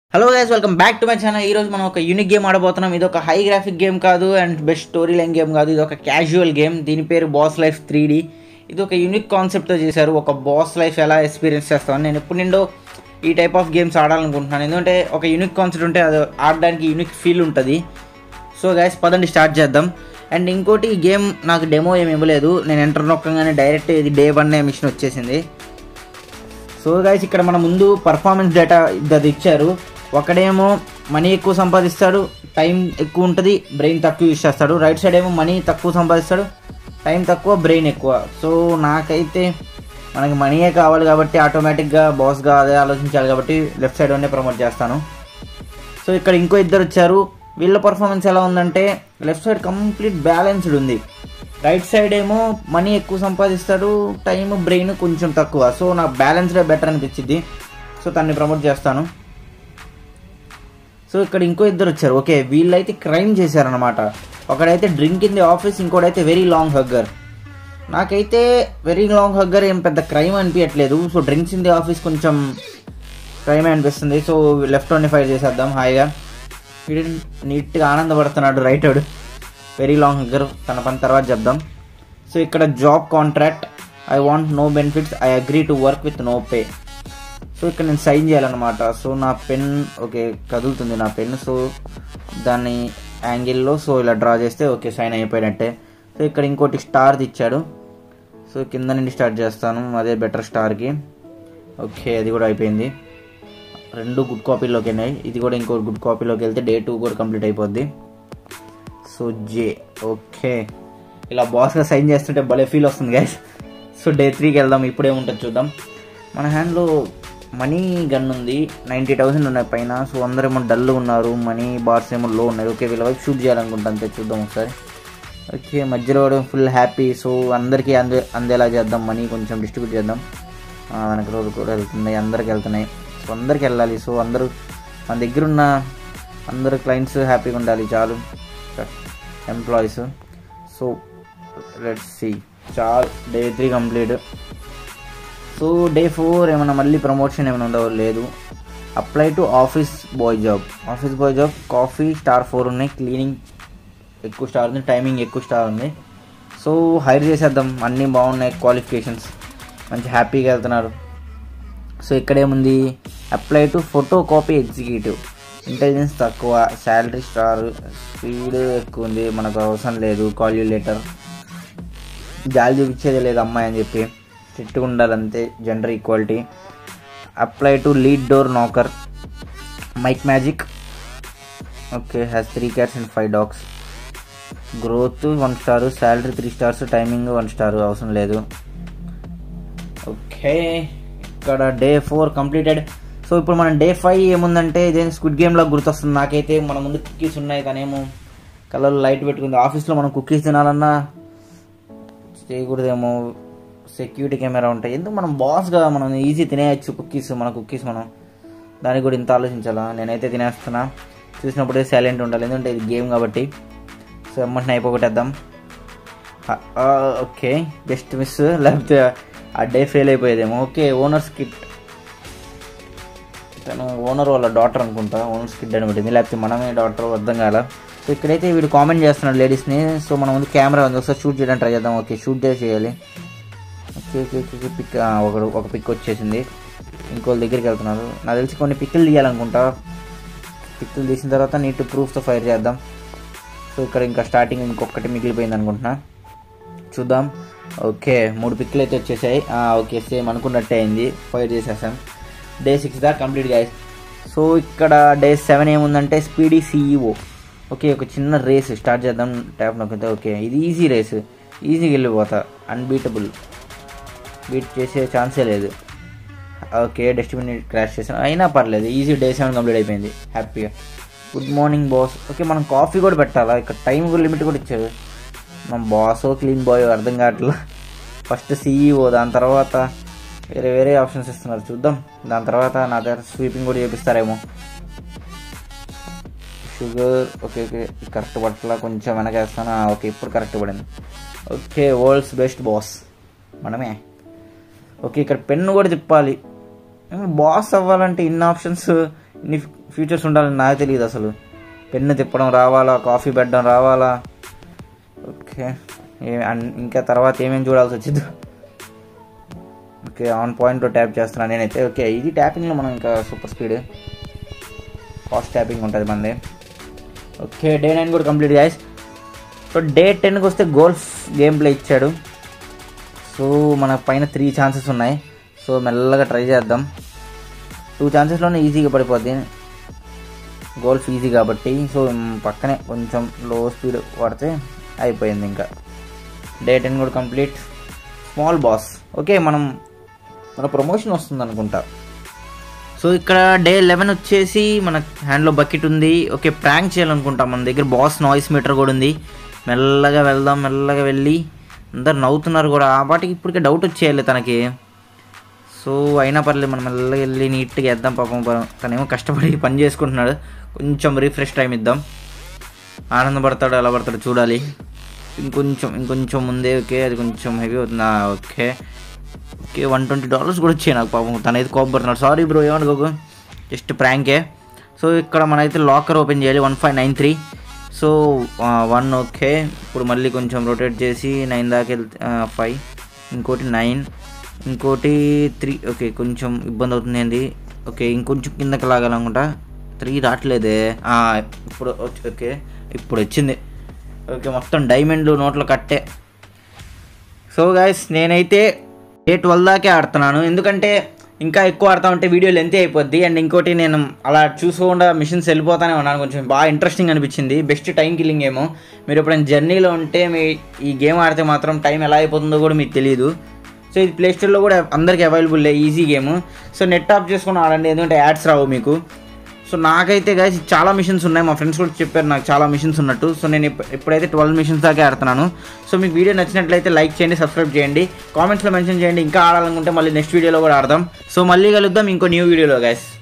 hello guys welcome back to my channel ఈ రోజు మనం ఒక యూనిక్ గేమ్ ఆడబోతున్నాం ఇది ఒక హై గ్రాఫిక్ గేమ్ కాదు and best story line game కాదు ఇది ఒక క్యాజువల్ గేమ్ దీని పేరు బాస్ లైఫ్ త్రీ ఇది ఒక యూనిక్ కాన్సెప్ట్తో చేశారు ఒక బాస్ లైఫ్ ఎలా ఎక్స్పీరియన్స్ చేస్తామని నేను ఎప్పుడు నిండో ఈ టైప్ ఆఫ్ గేమ్స్ ఆడాలనుకుంటున్నాను ఎందుకంటే ఒక యూనిక్ కాన్సెప్ట్ ఉంటే అది ఆడడానికి యూనిక్ ఫీల్ ఉంటుంది సో గైస్ పదండి స్టార్ట్ చేద్దాం అండ్ ఇంకోటి ఈ గేమ్ నాకు డెమో ఏమి ఇవ్వలేదు నేను ఎంటర్ నొక్కగానే డైరెక్ట్ ఇది డే వన్ మిషన్ వచ్చేసింది సో గైస్ ఇక్కడ మన ముందు పర్ఫార్మెన్స్ డేటా ఇది ఇచ్చారు ఒకడేమో మనీ ఎక్కువ సంపాదిస్తాడు టైం ఎక్కువ ఉంటుంది బ్రెయిన్ తక్కువ యూస్ చేస్తాడు రైట్ సైడ్ ఏమో మనీ తక్కువ సంపాదిస్తాడు టైం తక్కువ బ్రెయిన్ ఎక్కువ సో నాకైతే మనకి మనీయే కావాలి కాబట్టి ఆటోమేటిక్గా బాస్గా అదే ఆలోచించాలి కాబట్టి లెఫ్ట్ సైడ్ అనే ప్రమోట్ చేస్తాను సో ఇక్కడ ఇంకో ఇద్దరు వచ్చారు వీళ్ళ పర్ఫార్మెన్స్ ఎలా ఉందంటే లెఫ్ట్ సైడ్ కంప్లీట్ బ్యాలెన్స్డ్ ఉంది రైట్ సైడ్ ఏమో మనీ ఎక్కువ సంపాదిస్తాడు టైం బ్రెయిన్ కొంచెం తక్కువ సో నాకు బ్యాలెన్స్డే బెటర్ అనిపించింది సో తన్ని ప్రమోట్ చేస్తాను సో ఇక్కడ ఇంకో ఇద్దరు వచ్చారు ఓకే వీళ్ళైతే క్రైమ్ చేశారనమాట ఒకడైతే డ్రింక్ ఇన్ ది ఆఫీస్ ఇంకోటైతే వెరీ లాంగ్ హగ్గర్ నాకైతే వెరీ లాంగ్ హగ్గర్ ఏం పెద్ద క్రైమ్ అనిపించట్లేదు so drinks in the office కొంచెం క్రైమ్ అనిపిస్తుంది సో లెఫ్ట్ వన్ ఫైర్ చేసేద్దాం హాయిగా వీడు నీట్గా ఆనందపడుతున్నాడు రైట్ వాడు వెరీ లాంగ్ హగ్గర్ తన పని తర్వాత చెప్దాం సో ఇక్కడ job contract I want no benefits I agree to work with no pay so ఇక్కడ నేను సైన్ చేయాలన్నమాట సో నా పెన్ ఓకే కదులుతుంది నా పెన్ సో దాన్ని యాంగిల్లో సో ఇలా డ్రా చేస్తే ఓకే సైన్ అయిపోయినట్టే సో ఇక్కడ ఇంకోటి స్టార్ ఇచ్చాడు సో కింద నుండి స్టార్ట్ చేస్తాను అదే బెటర్ స్టార్కి ఓకే అది కూడా అయిపోయింది రెండు గుడ్ కాపీలోకి వెళ్ళినాయి ఇది కూడా ఇంకో గుడ్ కాపీలోకి వెళ్తే డే టూ కూడా కంప్లీట్ అయిపోద్ది సో జే ఓకే ఇలా బాస్గా సైన్ చేస్తుంటే భలే ఫీల్ వస్తుంది గైస్ సో డే త్రీకి వెళ్దాం ఇప్పుడేముంటుంది చూద్దాం మన హ్యాండ్లో మనీ గన్ ఉంది నైంటీ థౌసండ్ ఉన్నాయి పైన సో అందరేమో డల్ ఉన్నారు మనీ బార్స్ ఏమో లో ఉన్నాయి ఓకే వీళ్ళ వైపు షూట్ చేయాలనుకుంటా అంతే చూద్దాం ఒకసారి ఓకే మధ్యలో ఫుల్ హ్యాపీ సో అందరికీ అందే అందేలా చేద్దాం మనీ కొంచెం డిస్ట్రిబ్యూట్ చేద్దాం ఆ, వెనక రోజు కూడా వెళ్తున్నాయి అందరికి వెళ్తున్నాయి సో అందరికి వెళ్ళాలి సో అందరూ మన దగ్గర ఉన్న అందరు క్లయింట్స్ హ్యాపీగా ఉండాలి చాలు ఎంప్లాయీస్ సో లెట్స్ సి చాలు day three complete so day four ఏమైనా మళ్ళీ ప్రమోషన్ ఏమైనా ఉందో లేదు apply to office boy job office boy job coffee star four ఉన్నాయి క్లీనింగ్ ఎక్కువ స్టార్ ఉంది టైమింగ్ ఎక్కువ స్టార్ ఉంది సో హైర్ చేసేద్దాం అన్నీ బాగున్నాయి క్వాలిఫికేషన్స్ మంచి హ్యాపీగా వెళ్తున్నారు సో ఇక్కడేముంది apply to photocopy executive intelligence తక్కువ శాలరీ స్టార్ స్పీడ్ ఎక్కువ ఉంది మనకు అవసరం లేదు కాల్ యూ లెటర్ జాలి చూపించేది లేదు అమ్మాయి అని చెప్పి స్ట్రిక్ట్గా ఉండాలంతే gender equality apply to lead door knocker Mike magic okay has three cats and five dogs growth one star salary three stars timing one star అవసరం లేదు ఓకే ఇక్కడ డే ఫోర్ కంప్లీటెడ్ సో ఇప్పుడు మనం డే ఫైవ్ ఏముందంటే ఇదే squid గేమ్లో గుర్తొస్తుంది నాకైతే మన ముందు కుక్కీస్ ఉన్నాయి తనేమో కలర్ లైట్ పెట్టుకుంది ఆఫీస్లో మనం కుక్కీస్ తినాలన్నా చేయకూడదేమో సెక్యూరిటీ కెమెరా ఉంటాయి ఎందుకు మనం బాస్గా మనం ఈజీ తినేయచ్చు కుక్కీస్ మన కుక్కీస్ మనం దానికి కూడా ఇంత ఆలోచించాలా నేనైతే తినేస్తున్నా చూసినప్పుడే సైలెంట్ ఉండాలి ఎందుకంటే ఇది గేమ్ కాబట్టి సో ఎమ్మంటే అయిపోగొట్టేద్దాం ఓకే జస్ట్ మిస్ లేకపోతే ఆ డే ఫెయిల్ అయిపోయేదేమో ఓకే ఓనర్స్ కిట్ తను ఓనర్ వాళ్ళ డాటర్ అనుకుంటా ఓనర్స్ కిడ్ అని పెట్టింది లేకపోతే మనమే డాటర్ అర్థం కాల సో ఇక్కడైతే వీడు కామెంట్ చేస్తున్నాడు లేడీస్ని సో మనం ముందు కెమెరా ఉంది ఒకసారి షూట్ చేయడానికి ట్రై చేద్దాం ఓకే షూట్ చేసి చేయాలి ఓకే ఓకే ఓకే పిక్ ఒకడు ఒక పిక్ వచ్చేసింది ఇంకోళ్ళ దగ్గరికి వెళ్తున్నారు నాకు తెలిసి కొన్ని పిక్కులు తీయాలనుకుంటా పిక్కులు తీసిన తర్వాత నీట్ ప్రూఫ్తో ఫైర్ చేద్దాం సో ఇక్కడ ఇంకా స్టార్టింగ్ ఇంకొకటి మిగిలిపోయింది అనుకుంటున్నా చూద్దాం ఓకే మూడు పిక్కులు అయితే వచ్చేసాయి ఆ, ఓకే సేమ్ అనుకున్నట్టే అయింది ఫైర్ చేసేసాం డే సిక్స్ దాకా కంప్లీట్ గాయస్ సో ఇక్కడ డే సెవెన్ ఏముందంటే స్పీడీ సీఈఓ ఓకే ఒక చిన్న రేస్ స్టార్ట్ చేద్దాం ట్యాప్ నొక్కితే ఓకే ఇది ఈజీ రేస్ ఈజీగా వెళ్ళిపోతా అన్బీటబుల్ బీట్ చేసే ఛాన్సే లేదు ఓకే డస్ట్బిన్ క్రాష్ చేసాను అయినా పర్లేదు ఈజీ డే సెవెన్ కంప్లీట్ అయిపోయింది హ్యాపీగా గుడ్ మార్నింగ్ బాస్ ఓకే మనం కాఫీ కూడా పెట్టాలా ఇక్కడ టైం కూడా లిమిట్ కూడా ఇచ్చారు మన బాస్ క్లీన్ బాయ్ అర్థం కావట్లా ఫస్ట్ సీఈఓ దాని తర్వాత వేరే వేరే ఆప్షన్స్ ఇస్తున్నారు చూద్దాం దాని తర్వాత నా దగ్గర స్వీపింగ్ కూడా చేపిస్తారేమో షుగర్ ఓకే ఓకే కరెక్ట్ పట్ల కొంచెం వెనకేస్తాను ఆ, ఓకే ఇప్పుడు కరెక్ట్ పడింది ఓకే వరల్డ్స్ బెస్ట్ బాస్ మనమే ఓకే ఇక్కడ పెన్ను కూడా తిప్పాలి బాస్ అవ్వాలంటే ఇన్ని ఆప్షన్స్ ఇన్ని ఫీచర్స్ ఉండాలని నాకు తెలియదు అసలు పెన్ను తిప్పడం రావాలా కాఫీ పెట్టడం రావాలా ఓకే ఏ- అన్- ఇంకా తర్వాత ఏమేమి చూడాల్సి వచ్చింది ఓకే ఆన్ పాయింట్ ట్యాప్ చేస్తున్నాను నేనైతే ఓకే ఇది ట్యాపింగ్లో మనం ఇంకా సూపర్ స్పీడ్ ఫాస్ట్ ట్యాపింగ్ ఉంటుంది మనది ఓకే డే నైన్ కూడా కంప్లీట్ గాయస్ సో డే టెన్కి వస్తే గోల్ఫ్ గేమ్ ప్లే ఇచ్చాడు సో మన పైన త్రీ ఛాన్సెస్ ఉన్నాయి సో మెల్లగా ట్రై చేద్దాం టూ ఛాన్సెస్లోనే ఈజీగా పడిపోద్ది గోల్ఫ్ ఈజీ కాబట్టి సో మ్, పక్కనే కొంచెం లో స్పీడ్ పడితే అయిపోయింది ఇంకా డే టెన్ కూడా కంప్లీట్ స్మాల్ బాస్ ఓకే మనం మన ప్రమోషన్ వస్తుంది అనుకుంటా సో ఇక్కడ డే లెవెన్ వచ్చేసి మన హ్యాండ్లో బకెట్ ఉంది ఓకే ప్రాంక్ చేయాలనుకుంటాం మన దగ్గర బాస్ నాయిస్ మీటర్ కూడా ఉంది మెల్లగా వెళ్దాం మెల్లగా వెళ్ళి అందరు నవ్వుతున్నారు కూడా ఆ పాటికి ఇప్పటికే డౌట్ వచ్చేయాలి తనకి సో అయినా పర్లేదు మనం మెల్లగా వెళ్ళి నీట్గా వేద్దాం పాపం ప- తనేమో కష్టపడి పని చేసుకుంటున్నాడు కొంచెం రిఫ్రెష్ టైం ఇద్దాం ఆనందపడతాడు ఎలా పడతాడు చూడాలి ఇంకొంచెం ఇంకొంచెం ముందే ఓకే అది కొంచెం హెవీ అవుతుంది ఆ, okay okay one twenty dollars కూడా వచ్చాయి నాకు పాపం తనైతే కోపడుతున్నాడు సారీ బ్రో ఏమనుకోకు జస్ట్ ప్రాంకే సో ఇక్కడ మనైతే లాకర్ ఓపెన్ చేయాలి one five nine three so one okay ఇప్పుడు మళ్ళీ కొంచెం రొటేట్ చేసి నైన్ దాకా వెళ్తే ఫైవ్ ఇంకోటి నైన్ ఇంకోటి త్రీ ఓకే కొంచెం ఇబ్బంది అవుతుంది ఏంది ఓకే ఇంకొంచెం కిందకి లాగాలనుకుంటా త్రీ రావట్లేదే ఆ, ఇప్పుడు వచ్చి- ఓకే ఇప్పుడు వచ్చింది ఓకే మొత్తం డైమండ్ నోట్లో కట్టే సో గైస్ నేనైతే డే ట్వెల్వ్ దాకే ఆడుతున్నాను ఎందుకంటే ఇంకా ఎక్కువ ఆడుతా ఉంటే వీడియో లెంత్ అయిపోద్ది అండ్ ఇంకోటి నేను అలా చూసుకోకుండా మిషన్స్ వెళ్ళిపోతానే ఉన్నాను కొంచెం బాగా ఇంట్రెస్టింగ్ అనిపించింది బెస్ట్ టైం కిల్లింగ్ ఏమో మీరు ఎప్పుడైనా జర్నీలో ఉంటే మీ ఈ గేమ్ ఆడితే మాత్రం టైం ఎలా అయిపోతుందో కూడా మీకు తెలియదు సో ఇది ప్లే స్టోర్లో కూడా అందరికీ available easy game so net off చేసుకుని ఆడండి ఎందుకంటే యాడ్స్ రావు మీకు సో నాకైతే గైస్ చాలా మిషన్స్ ఉన్నాయి మా ఫ్రెండ్స్ కూడా చెప్పారు నాకు చాలా మిషన్స్ ఉన్నట్టు సో నేను ఇప్పు- ఇప్పుడైతే ట్వెల్వ్ మిషన్స్ దాకా ఆడుతున్నాను సో మీకు వీడియో నచ్చినట్లయితే లైక్ చేయండి సబ్స్క్రైబ్ చేయండి కామెంట్స్లో మెన్షన్ చేయండి ఇంకా ఆడాలనుకుంటే మళ్ళీ నెక్స్ట్ వీడియోలో కూడా ఆడదాం సో మళ్ళీ కలుద్దాం ఇంకో న్యూ వీడియోలో గైస్